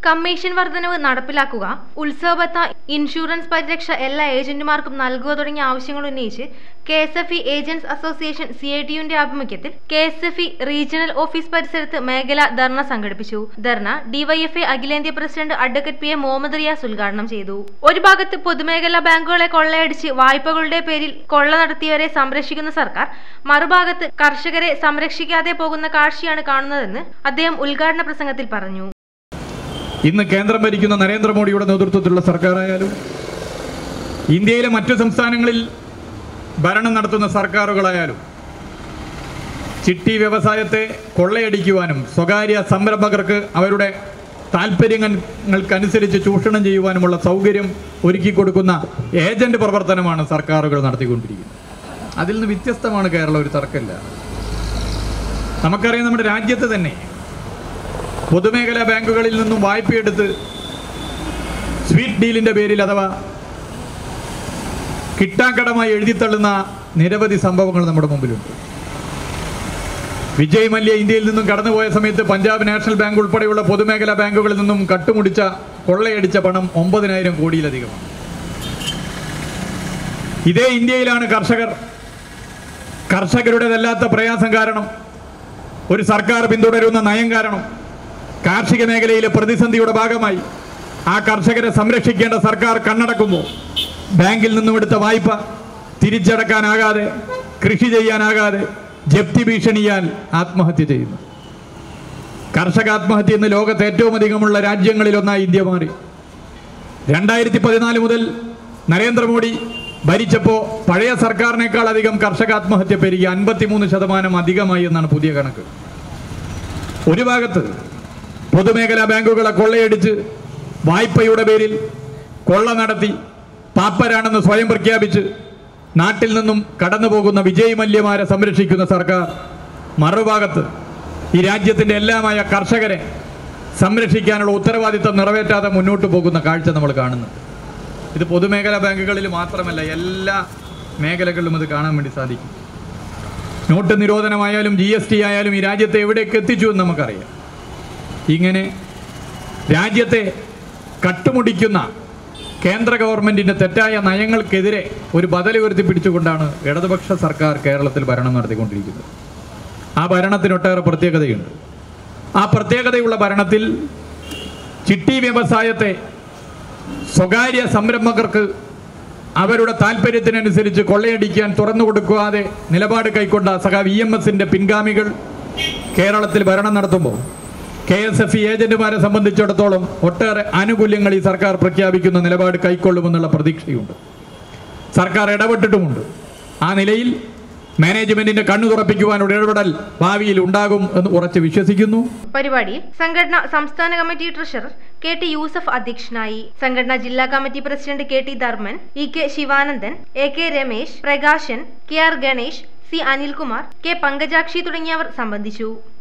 commission വർധനവ് നടപ്പിലാക്കുക ഉത്സവബത്ത insurance പരിരക്ഷ എല്ലാ ഏജന്റുമാർക്കും നൽകുക തുടങ്ങിയ ആവശ്യങ്ങൾ ഉന്നയിച്ച് K S F E agents association C I ടിയുന്റെ ആഭിമുഖ്യത്തിൽ K S F E regional office പരിസരത്ത് മേഖല ധർണ സംഘടിപ്പിച്ചു ധർണ ഡിവൈഎഫ്ഐ അഖിലേന്ത്യാ president advocate P A Muhammad Riyas ഉദ്ഘാടനം ചെയ്തു ഒരു ഭാഗത്ത് പൊതുമേഖലാ ബാങ്കുകളെ കൊള്ളയടിച്ച് വായ്പകളുടെ പേരിൽ കൊള്ള നടത്തിയവരെ സംരക്ഷിക്കുന്ന സർക്കാർ മറുഭാഗത്ത് കർഷകരെ സംരക്ഷിക്കാതെ പോകുന്ന കാഴ്ചയാണ് കാണുന്നതെന്ന് അദ്ദേഹം ഉദ്ഘാടന പ്രസംഗത്തിൽ പറഞ്ഞു ഇന്ന് കേന്ദ്രം ഭരിക്കുന്ന നരേന്ദ്രമോദിയുടെ നേതൃത്വത്തിലുള്ള സർക്കാരായാലും ഇന്ത്യയിലെ മറ്റു സംസ്ഥാനങ്ങളിൽ ഭരണം നടത്തുന്ന സർക്കാരുകളായാലും ചിട്ടി വ്യവസായത്തെ കൊള്ളയടിക്കുവാനും സ്വകാര്യ സംരംഭകർക്ക് അവരുടെ താല്പര്യങ്ങൾക്കനുസരിച്ച് ചൂഷണം ചെയ്യുവാനുമുള്ള സൗകര്യം ഒരുക്കി കൊടുക്കുന്ന ഏജന്റ് പ്രവർത്തനമാണ് സർക്കാരുകൾ നടത്തിക്കൊണ്ടിരിക്കുന്നത് അതിൽ നിന്ന് വ്യത്യസ്തമാണ് കേരളം ഒരു തർക്കമില്ല നമുക്കറിയാം നമ്മുടെ രാജ്യത്ത് തന്നെ പൊതുമേഖലാ ബാങ്കുകളിൽ നിന്നും വായ്പയെടുത്ത് സ്വീറ്റ് ഡീലിന്റെ പേരിൽ അഥവാ കിട്ടാക്കടമായി എഴുതിത്തള്ളുന്ന നിരവധി സംഭവങ്ങൾ നമ്മുടെ മുമ്പിലുണ്ട് വിജയ് മല്യ ഇന്ത്യയിൽ നിന്നും കടന്നുപോയ സമയത്ത് പഞ്ചാബ് നാഷണൽ ബാങ്ക് ഉൾപ്പെടെയുള്ള പൊതുമേഖലാ ബാങ്കുകളിൽ നിന്നും കട്ടുമുടിച്ച കൊള്ളയടിച്ച പണം ഒമ്പതിനായിരം കോടിയിലധികമാണ് ഇതേ ഇന്ത്യയിലാണ് കർഷകർ കർഷകരുടേതല്ലാത്ത പ്രയാസം കാരണം ഒരു സർക്കാർ പിന്തുടരുന്ന നയം കാരണം കാർഷിക മേഖലയിലെ പ്രതിസന്ധിയുടെ ഭാഗമായി ആ കർഷകരെ സംരക്ഷിക്കേണ്ട സർക്കാർ കണ്ണടക്കുമ്പോൾ ബാങ്കിൽ നിന്നും എടുത്ത വായ്പ തിരിച്ചടക്കാനാകാതെ കൃഷി ചെയ്യാനാകാതെ ജപ്തി ഭീഷണിയാൽ ആത്മഹത്യ ചെയ്യുന്നു കർഷക ആത്മഹത്യ ഇന്ന് ലോകത്ത് ഏറ്റവും അധികമുള്ള രാജ്യങ്ങളിലൊന്നായി ഇന്ത്യ മാറി രണ്ടായിരത്തി പതിനാല് മുതൽ നരേന്ദ്രമോദി ഭരിച്ചപ്പോൾ പഴയ സർക്കാരിനേക്കാൾ അധികം കർഷക ആത്മഹത്യ പെരുകി അൻപത്തിമൂന്ന് ശതമാനം അധികമായി എന്നാണ് പുതിയ കണക്ക് ഒരു ഭാഗത്ത് പൊതുമേഖലാ ബാങ്കുകളെ കൊള്ളയടിച്ച് വായ്പയുടെ പേരിൽ കൊള്ള നടത്തി പാപ്പരാണെന്ന് സ്വയം പ്രഖ്യാപിച്ച് നാട്ടിൽ നിന്നും കടന്നു പോകുന്ന വിജയ് മല്യമാരെ സംരക്ഷിക്കുന്ന സർക്കാർ മറുഭാഗത്ത് ഈ രാജ്യത്തിൻ്റെ എല്ലാമായ കർഷകരെ സംരക്ഷിക്കാനുള്ള ഉത്തരവാദിത്തം നിറവേറ്റാതെ മുന്നോട്ട് പോകുന്ന കാഴ്ച നമ്മൾ കാണുന്നുണ്ട് ഇത് പൊതുമേഖലാ ബാങ്കുകളിൽ മാത്രമല്ല എല്ലാ മേഖലകളിലും ഇത് കാണാൻ വേണ്ടി സാധിക്കും നോട്ട് നിരോധനമായാലും ജി എസ് ടി ആയാലും ഈ രാജ്യത്തെ എവിടേക്ക് എത്തിച്ചു എന്ന് നമുക്കറിയാം ഇങ്ങനെ രാജ്യത്തെ കട്ടുമുടിക്കുന്ന കേന്ദ്ര ഗവൺമെന്റിന്റെ തെറ്റായ നയങ്ങൾക്കെതിരെ ഒരു ബദൽ ഉയർത്തി പിടിച്ചുകൊണ്ടാണ് ഇടതുപക്ഷ സർക്കാർ കേരളത്തിൽ ഭരണം നടത്തിക്കൊണ്ടിരിക്കുന്നത് ആ ഭരണത്തിനൊട്ടേറെ പ്രത്യേകതയുണ്ട് ആ പ്രത്യേകതയുള്ള ഭരണത്തിൽ ചിട്ടി വ്യവസായത്തെ സ്വകാര്യ സംരംഭകർക്ക് അവരുടെ താല്പര്യത്തിനനുസരിച്ച് കൊള്ളയടിക്കാൻ തുറന്നു കൊടുക്കാതെ നിലപാട് കൈക്കൊണ്ട സഖാ വി എം എസിന്റെ പിൻഗാമികൾ കേരളത്തിൽ ഭരണം നടത്തുമ്പോൾ കെ എസ് എഫ് ഇ ഏജന്റുമാരെ സംബന്ധിച്ചിടത്തോളം ഒട്ടേറെ ആനുകൂല്യങ്ങൾ ഈ സർക്കാർ പ്രഖ്യാപിക്കുന്ന നിലപാട് കൈക്കൊള്ളുമെന്നുള്ള പ്രതീക്ഷയുണ്ട് സർക്കാർ ഇടപെട്ടിട്ടുമുണ്ട് ആ നിലയിൽ മാനേജ്മെന്റിന്റെ കണ്ണു തുറപ്പിക്കുവാനുള്ള ഇടപെടൽ ഭാവിയിൽ ഉണ്ടാകും എന്ന് ഉറച്ച് വിശ്വസിക്കുന്നു പരിപാടിയിൽ സംഘടന സംസ്ഥാന committee treasurer K T Yusuf അധ്യക്ഷനായി സംഘടന ജില്ലാ committee president K T Dharman E K Sivanandan A K Ramesh Prakashan K R Ganesh C Anilkumar K Pankajakshi തുടങ്ങിയവർ സംബന്ധിച്ചു